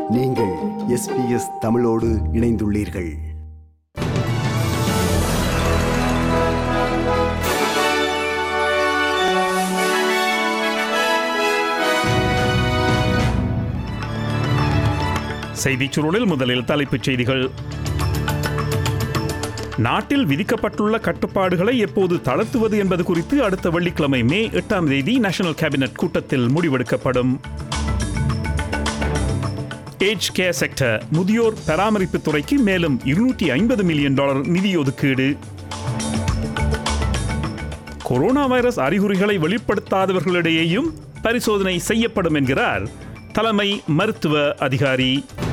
நீங்கள் எஸ்பிஎஸ் தமிழோடு இணைந்துள்ளீர்கள் செய்திச் சுருளில் முதலில் தலைப்புச் செய்திகள் நாட்டில் விதிக்கப்பட்டுள்ள கட்டுப்பாடுகளை எப்போது தளர்த்துவது என்பது குறித்து அடுத்த வெள்ளிக்கிழமை மே எட்டாம் தேதி நேஷனல் கேபினட் கூட்டத்தில் முடிவெடுக்கப்படும் ஏஜ் கேர் செக்டர் முதியோர் பராமரிப்புத் துறைக்கு மேலும் இருநூற்றி ஐம்பது மில்லியன் டாலர் நிதி ஒதுக்கீடு கொரோனா வைரஸ் அறிகுறிகளை வெளிப்படுத்தாதவர்களிடையேயும் பரிசோதனை செய்யப்படும் என்கிறார் தலைமை மருத்துவ அதிகாரி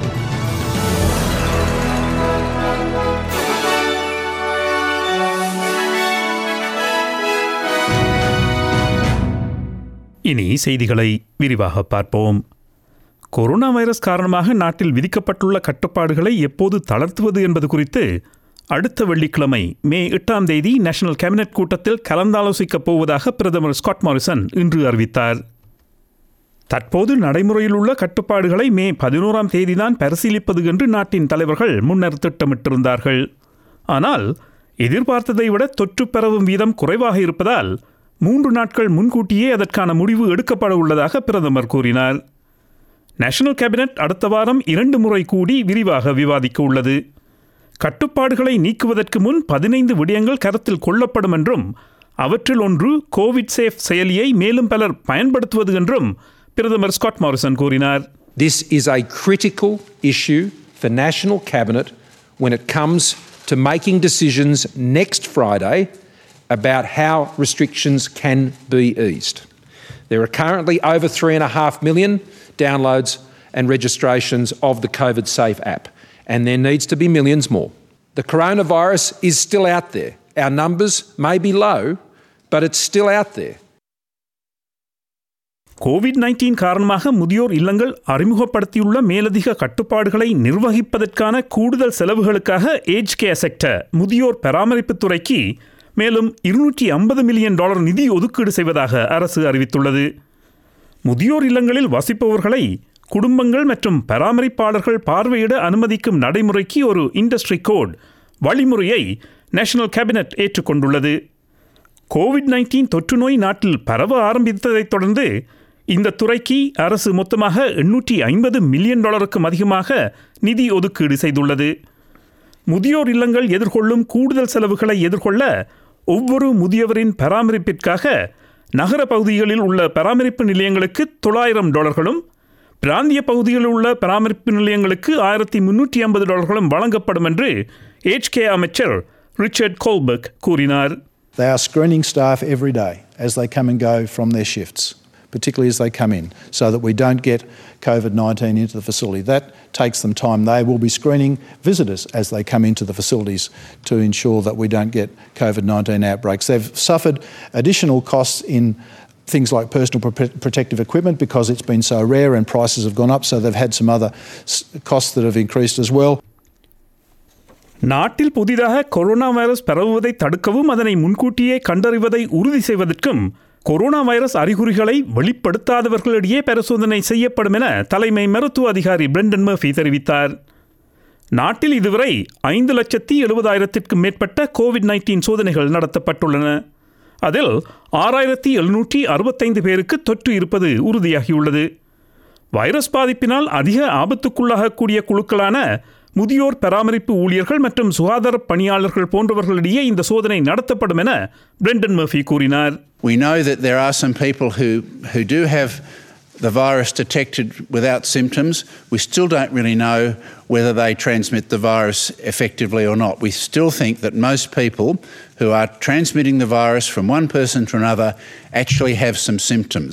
இனி செய்திகளை விரிவாக பார்ப்போம் கொரோனா வைரஸ் காரணமாக நாட்டில் விதிக்கப்பட்டுள்ள கட்டுப்பாடுகளை எப்போது தளர்த்துவது என்பது குறித்து அடுத்த வெள்ளிக்கிழமை மே எட்டாம் தேதி நேஷனல் கேபினட் கூட்டத்தில் கலந்தாலோசிக்கப் போவதாக பிரதமர் ஸ்காட் மாரிசன் இன்று அறிவித்தார் தற்போது நடைமுறையில் உள்ள கட்டுப்பாடுகளை மே பதினோராம் தேதிதான் பரிசீலிப்பது என்று நாட்டின் தலைவர்கள் முன்னர் திட்டமிட்டிருந்தார்கள் ஆனால் எதிர்பார்த்ததை விட தொற்று பரவும் வீதம் குறைவாக இருப்பதால் மூன்று நாட்கள் முன்கூட்டியே அதற்கான முடிவு எடுக்கப்பட உள்ளதாக பிரதமர் கூறினார் நேஷனல் கேபினட் அடுத்த வாரம் இரண்டு முறை கூடி விரிவாக விவாதிக்க உள்ளது கட்டுப்பாடுகளை நீக்குவதற்கு முன் பதினைந்து விடயங்கள் கருத்தில் கொள்ளப்படும் என்றும் அவற்றில் ஒன்று கோவிட் சேஃப் செயலியை மேலும் பலர் பயன்படுத்துவது என்றும் பிரதமர் ஸ்காட் மாரிசன் கூறினார் This is a critical issue for National Cabinet when it comes to making decisions next Friday about how restrictions can be eased. There are currently over 3.5 million downloads and registrations of the COVID Safe app, and there needs to be millions more. The coronavirus is still out there. Our numbers may be low, but it's still out there. COVID nineteen காரணமாக முதியோர் இல்லங்கள் அறிமுகப்படுத்தியுள்ள மேலதிக கட்டுப்பாடுகளை நிர்வகிப்பதற்கான கூடுதல் செலவுகளுக்காக age care sector முதியோர் பராமரிப்புத் துறைக்கு மேலும் இருநூற்றி ஐம்பது மில்லியன் டாலர் நிதி ஒதுக்கீடு செய்வதாக அரசு அறிவித்துள்ளது முதியோர் இல்லங்களில் வசிப்பவர்களை குடும்பங்கள் மற்றும் பராமரிப்பாளர்கள் பார்வையிட அனுமதிக்கும் நடைமுறைக்கு ஒரு இண்டஸ்ட்ரி கோட் வழிமுறையை நேஷனல் கேபினட் ஏற்றுக்கொண்டுள்ளது கோவிட் நைன்டீன் தொற்று நோய் நாட்டில் பரவ ஆரம்பித்ததைத் தொடர்ந்து இந்த துறைக்கு அரசு மொத்தமாக எண்ணூற்றி ஐம்பது மில்லியன் டாலருக்கும் அதிகமாக நிதி ஒதுக்கீடு செய்துள்ளது முதியோர் இல்லங்கள் எதிர்கொள்ளும் கூடுதல் செலவுகளை எதிர்கொள்ள ஒவ்வொரு முதியவரின் பராமரிப்பிற்காக நகர பகுதிகளில் உள்ள பராமரிப்பு நிலையங்களுக்கு தொள்ளாயிரம் டாலர்களும் பிராந்திய பகுதிகளில் உள்ள பராமரிப்பு நிலையங்களுக்கு ஆயிரத்தி முன்னூற்றி ஐம்பது டாலர்களும் வழங்கப்படும் என்று ஏச்கே அமைச்சர் ரிச்சர்ட் கோல்பர்க் கூறினார் They are screening staff every day as they come and go from their shifts, particularly as they come in, so that we don't get COVID 19 into the facility. That takes them time. They will be screening visitors as they come into the facilities to ensure that we don't get COVID 19 outbreaks. They've suffered additional costs in things like personal pro- protective equipment because it's been so rare and prices have gone up, so they've had some other s- costs that have increased as well. நாட்டில் புதிதாக corona virus பரவுவதை தடுக்கவும் அதனை முன்கூட்டியே கண்டறிவதை உறுதி செய்வதற்கும் corona virus அறிகுறிகளை வெளிப்படுத்தாதவர்களிடையே பரிசோதனை செய்யப்படும் என தலைமை மருத்துவ அதிகாரி பிரெண்டன் மர்ஃபி தெரிவித்தார் நாட்டில் இதுவரை ஐந்து லட்சத்தி எழுபதாயிரத்திற்கும் மேற்பட்ட கோவிட் நைன்டீன் சோதனைகள் நடத்தப்பட்டுள்ளன அதில் ஆறாயிரத்தி எழுநூற்றி அறுபத்தைந்து பேருக்கு தொற்று இருப்பது உறுதியாகியுள்ளது வைரஸ் பாதிப்பினால் அதிக ஆபத்துக்குள்ளாகக்கூடிய குழுக்களான முதியோர் பராமரிப்பு ஊழியர்கள் மற்றும் சுகாதார பணியாளர்கள் போன்றவர்களிடையே இந்த சோதனை நடத்தப்படும் என பிரெண்டன் மர்ஃபி கூறினார் We know that there are some people who, who do have the virus detected without symptoms. We still don't really know whether they transmit the virus effectively or not. We still think that most people who are transmitting the virus from one person to another actually have some symptoms.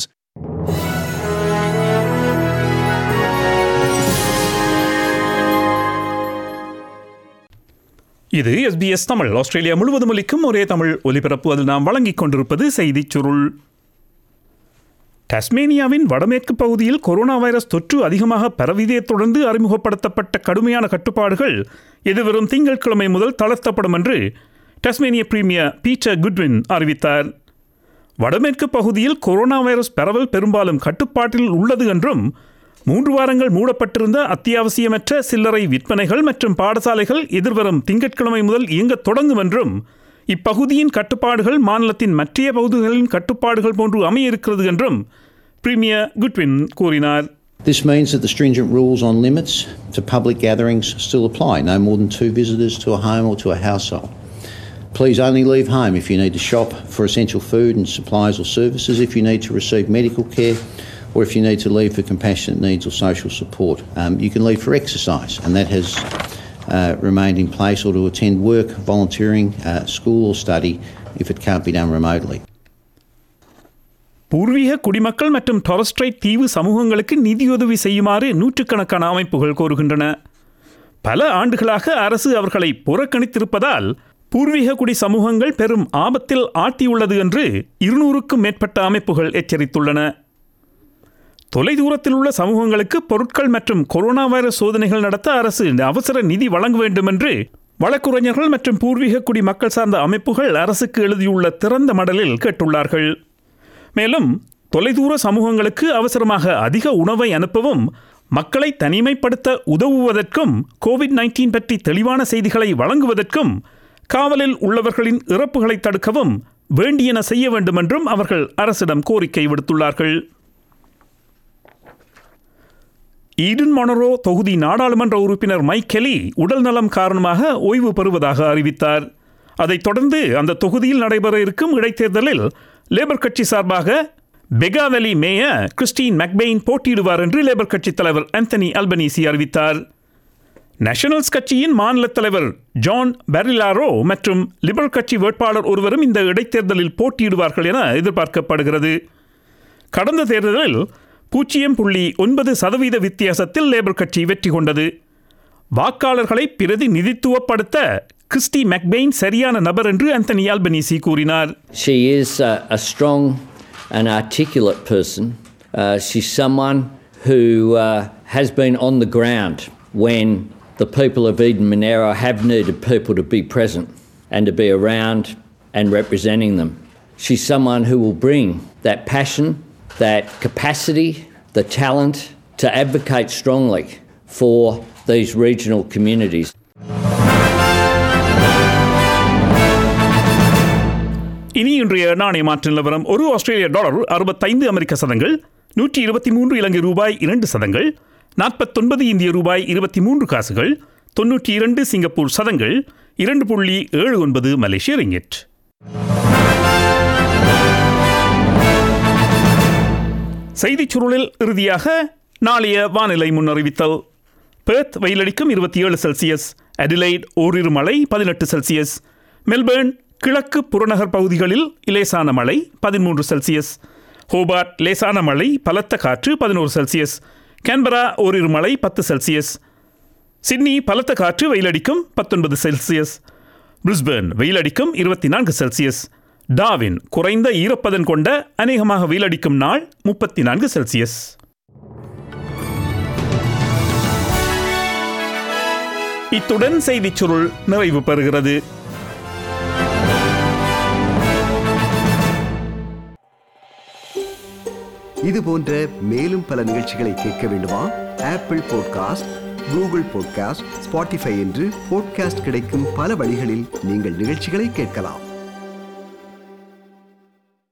இது SBS Tamil Australia முழுவதும் ஒலிக்கும் ஒரே தமிழ் ஒலிபரப்பு அதில் நாம் வழங்கிக் கொண்டிருப்பது செய்திச் சுருள் டஸ்மேனியாவின் வடமேற்கு பகுதியில் கொரோனா வைரஸ் தொற்று அதிகமாக பரவியதைத் தொடர்ந்து அறிமுகப்படுத்தப்பட்ட கடுமையான கட்டுப்பாடுகள் எதிர்வரும் திங்கட்கிழமை முதல் தளர்த்தப்படும் என்று டஸ்மேனிய பிரீமியர் பீட்டர் குட்வின் அறிவித்தார் வடமேற்கு பகுதியில் கொரோனா வைரஸ் பரவல் பெரும்பாலும் கட்டுப்பாட்டில் உள்ளது என்றும் மூன்று வாரங்கள் மூடப்பட்டிருந்த அத்தியாவசியமற்ற சில்லறை விற்பனைகள் மற்றும் பாடசாலைகள் எதிர்வரும் திங்கட்கிழமை முதல் இயங்கத் தொடங்கும் என்றும் இப்பகுதியின் கட்டுப்பாடுகள் மாநிலத்தின் மற்றைய பகுதிகளின் கட்டுப்பாடுகள் போன்று அமைய இருக்கிறது என்றும் பிரீமியர் குட்வின் கூறினார் This means that the stringent rules on limits to public gatherings still apply no more than two visitors to a home or to a household. Please only leave home if you need to shop for essential food and supplies or services, if you need to receive medical care, or if you need to leave for compassionate needs or social support. Um, you can leave for exercise, and that has uh, remained in place, or to attend work, volunteering, uh, school, or study if it can't be done remotely. பூர்வீக குடிமக்கள் மற்றும் Torres Strait தீவு சமூகங்களுக்கு நிதியுதவி செய்யுமாறு நூற்றுக்கணக்கான அமைப்புகள் கோருகின்றன பல ஆண்டுகளாக அரசு அவர்களை புறக்கணித்திருப்பதால் பூர்வீக குடி சமூகங்கள் பெரும் ஆபத்தில் ஆட்டியுள்ளது என்று இருநூறுக்கும் மேற்பட்ட அமைப்புகள் எச்சரித்துள்ளன தொலைதூரத்தில் உள்ள சமூகங்களுக்கு பொருட்கள் மற்றும் கொரோனா வைரஸ் சோதனைகள் நடத்த அரசு அவசர நிதி வழங்க வேண்டும் என்று வழக்குரைஞர்கள் மற்றும் பூர்வீக குடி மக்கள் சார்ந்த அமைப்புகள் அரசுக்கு எழுதியுள்ள திறந்த மடலில் கேட்டுள்ளார்கள் மேலும் தொலைதூர சமூகங்களுக்கு அவசரமாக அதிக உணவை அனுப்பவும் மக்களை தனிமைப்படுத்த உதவுவதற்கும் கோவிட் நைன்டீன் பற்றி தெளிவான செய்திகளை வழங்குவதற்கும் காவலில் உள்ளவர்களின் இறப்புகளை தடுக்கவும் வேண்டியன செய்ய வேண்டும் என்றும் அவர்கள் அரசிடம் கோரிக்கை விடுத்துள்ளார்கள் ஈடன் மொனரோ தொகுதி நாடாளுமன்ற உறுப்பினர் மைக் கெலி உடல் நலம் காரணமாக ஓய்வு பெறுவதாக அறிவித்தார் அதைத் தொடர்ந்து அந்த தொகுதியில் நடைபெற இருக்கும் இடைத்தேர்தலில் லேபர் கட்சி சார்பாக பெகாவெலி மேயர் கிறிஸ்டின் மெக்பெயின் போட்டியிடுவார் என்று லேபர் கட்சித் தலைவர் ஆந்தனி அல்பனீசி அறிவித்தார் நேஷனல்ஸ் கட்சியின் மாநில தலைவர் ஜான் பெர்லிலாரோ மற்றும் லிபரல் கட்சி வேட்பாளர் ஒருவரும் இந்த இடைத்தேர்தலில் போட்டியிடுவார்கள் என எதிர்பார்க்கப்படுகிறது கடந்த தேர்தலில் பூஜ்ஜியம் புள்ளி ஒன்பது சதவீத வித்தியாசத்தில் லேபர் கட்சி வெற்றி கொண்டது வாக்காளர்களை பிரதிநிதித்துவப்படுத்த கிறிஸ்டி மெக்பெயின் சரியான நபர் என்று அந்தனி அல்பனீசி கூறினார் She is uh, a strong and articulate person. Uh, she's someone who uh, has been on the ground when the people of Eden Monero have needed people to be present and to be around and representing them. She's someone who will bring that passion, that capacity, the talent to advocate strongly for these regional communities. இனி இன்றைய நாணய மாற்று நிலவரம் ஒரு ஆஸ்திரேலிய dollar அறுபத்தைந்து அமெரிக்க சதங்கள் நூற்றி இருபத்தி மூன்று இலங்கை ரூபாய் இரண்டு சதங்கள் நாற்பத்தொன்பது இந்திய ரூபாய் இருபத்தி மூன்று காசுகள் தொன்னூற்றி இரண்டு சிங்கப்பூர் சதங்கள் இரண்டு புள்ளி ஏழு ஒன்பது மலேசிய ரிங்கெட் செய்திச் சுருளில் இறுதியாக நாளைய வானிலை முன்னறிவித்தல் பெர்த் வெயிலடிக்கும் இருபத்தி ஏழு செல்சியஸ் அடிலைட் ஓரிரு மழை பதினெட்டு செல்சியஸ் மெல்பேர்ன் கிழக்கு புறநகர் பகுதிகளில் லேசான மழை பதிமூன்று செல்சியஸ் ஹோபார்ட் லேசான மழை பலத்த காற்று பதினோரு செல்சியஸ் கேன்பரா ஓரிரு மழை பத்து செல்சியஸ் சிட்னி பலத்த காற்று வெயிலடிக்கும் பத்தொன்பது செல்சியஸ் பிரிஸ்பேர்ன் வெயிலடிக்கும் இருபத்தி நான்கு செல்சியஸ் டாவின் குறைந்த ஈரப்பதன் கொண்ட அநேகமாக வெயிலடிக்கும் நாள் முப்பத்தி நான்கு செல்சியஸ் இத்துடன் செய்திச் சுருள் நிறைவு பெறுகிறது இது போன்ற மேலும் பல நிகழ்ச்சிகளை கேட்க வேண்டுமா Apple podcast Google podcast Spotify என்று பாட்காஸ்ட் கிடைக்கும் பல வழிகளில் நீங்கள் நிகழ்ச்சிகளை கேட்கலாம்